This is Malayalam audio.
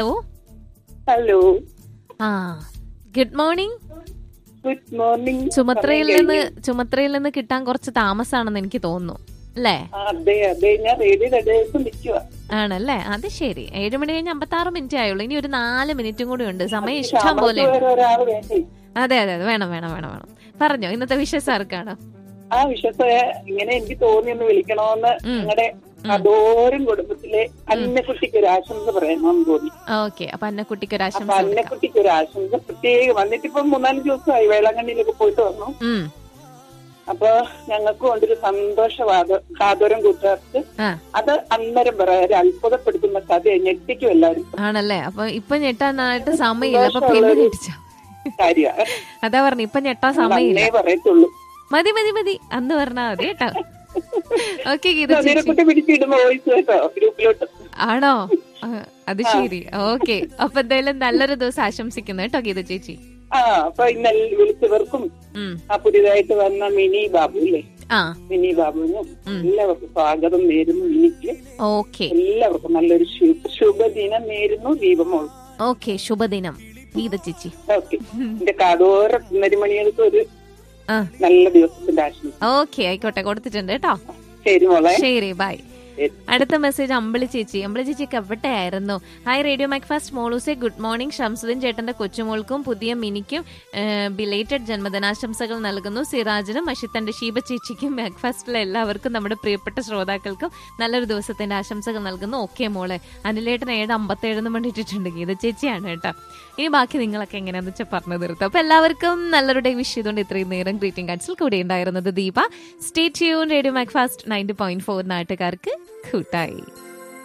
ഹലോ ഹലോ ആ ഗുഡ് മോർണിംഗ് ഗുഡ് മോർണിംഗ് ചുമത്രയിൽ നിന്ന് ചുമത്രയിൽ നിന്ന് കിട്ടാൻ കുറച്ച് താമസാണെന്ന് എനിക്ക് തോന്നുന്നു അല്ലേ അതെ അതെ ഞാൻ റേഡിയോ ദിവസം നിൽക്കുക ആണല്ലേ അത് ശരി ഏഴ് മണി കഴിഞ്ഞ് അമ്പത്തി ആറ് മിനിറ്റ് ആയുള്ളൂ ഇനി ഒരു നാല് മിനിറ്റും കൂടി ഉണ്ട് സമയം ഇഷ്ടം പോലെ ഉണ്ട്. ഒരാൾ വേണ്ടേ അതെ അതെ അതെ വേണം വേണം വേണം വേണം പറഞ്ഞോ ഇന്നത്തെ വിഷയം ആർക്കാണ് ആ വിശ്വസ ഇങ്ങനെ എനിക്ക് തോന്നിയൊന്ന് വിളിക്കണോന്ന് ഉം. നിങ്ങളുടെ അതോരം കുടുംബത്തിലെ അന്നക്കുട്ടിക്ക് ഒരു ആശംസ പറയണമെന്ന് തോന്നി ഓക്കെ അപ്പൊ അന്നക്കുട്ടിക്ക് ഒരു അപ്പൊ ആശംസ കൊടുക്കാം അന്നക്കുട്ടിക്ക് ഒരു ആശംസ പ്രത്യേകം വന്നിട്ടിപ്പം മൂന്നാല് ദിവസമായി വേളാങ്കണ്ണിയിലൊക്കെ പോയിട്ട് വന്നു ഉം അപ്പൊ ഞങ്ങൾക്കും ഉണ്ടൊരു സന്തോഷവാദ കാതോരം കൂട്ടുകാർക്ക് ആ അത് അന്നേരം പറയാം ഒരു അത്ഭുതപ്പെടുത്തുന്ന കഥ ഞെട്ടിക്കും എല്ലാവരും ആണല്ലേ അപ്പൊ ഇപ്പൊ ഞെട്ടാനായിട്ട് സമയമില്ല അപ്പൊ പിന്നെ ഞെട്ടിച്ചോ കാര്യമാണ് അതാ പറഞ്ഞു ഇപ്പൊ ഞെട്ടാൻ സമയമില്ല അന്നേ പറയത്തുള്ളൂ മതി മതി മതി അന്ന് പറഞ്ഞാ മതി കേട്ടോ ഓക്കെ ഗീത ചേച്ചി അതിനെക്കുട്ടി പിടിച്ചിടുന്ന വോയിസ് കേട്ടോ ഗ്രൂപ്പിലോട്ട് ആണോ ആ, അത് ശരി ഓക്കെ അപ്പൊ എന്തായാലും നല്ലൊരു ദിവസം ആശംസിക്കുന്നു കേട്ടോ ഗീത ചേച്ചി ആ അപ്പൊ ഇന്ന് വിളിച്ചവർക്കും ഉം ആ പുതിയതായിട്ട് വന്ന മിനി ബാബു ഇല്ലേ ആ മിനി ബാബുവിനും എല്ലാവർക്കും സ്വാഗതം നേരുന്നു എനിക്ക് ഓക്കെ എല്ലാവർക്കും നല്ലൊരു ശു- ശുഭദിനം നേരുന്നു ദീപമോൾ ഓക്കെ ശുഭദിനം ഗീത ചേച്ചി ഓക്കെ എന്റെ കാതോര നെരിമണികൾക്ക് ഒരു ആ നല്ല ദിവസത്തിന്റെ ആശംസ ഓക്കെ ആയിക്കോട്ടെ കൊടുത്തിട്ടുണ്ട് കേട്ടോ ശരി മോളെ ശരി ബൈ ശരി. അടുത്ത മെസ്സേജ് അമ്പിളി ചേച്ചി അമ്പിളി ചേച്ചിക്ക് എവിടെയായിരുന്നു ഹായ് റേഡിയോ മാക്ഫാസ്റ്റ് മോളൂസെ ഗുഡ് മോർണിംഗ് ഷംസുദ്ദീൻ ചേട്ടന്റെ കൊച്ചുമോൾക്കും പുതിയ മിനിക്കും ബിലേറ്റഡ് ജന്മദിനാശംസകൾ നൽകുന്നു സിറാജിനും അഷിത്തന്റെ ഷീബ ചേച്ചിക്കും മാക്ഫാസ്റ്റിലെ എല്ലാവർക്കും നമ്മുടെ പ്രിയപ്പെട്ട ശ്രോതാക്കൾക്കും നല്ലൊരു ദിവസത്തിന്റെ ആശംസകൾ നൽകുന്നു ഓക്കെ മോളെ അനിലേട്ടൻ ഏഴ് അമ്പത്തേഴെന്ന് വേണ്ടിയിട്ടുണ്ട് ഗീത ചേച്ചിയാണ് കേട്ടോ ഇനി ബാക്കി നിങ്ങളൊക്കെ എങ്ങനെയാന്ന് വെച്ചാൽ പറഞ്ഞു തീർത്തു അപ്പൊ എല്ലാവർക്കും നല്ലൊരു ഡേ വിഷ് ചെയ്തുകൊണ്ട് ഇത്രയും നേരം ഗ്രീറ്റിംഗ് കാർഡ്സിൽ കൂടെ ഉണ്ടായിരുന്നത് Deepa stay tune radio Macfast ninety point four നാട്ടുകാർക്ക് കൂട്ടായി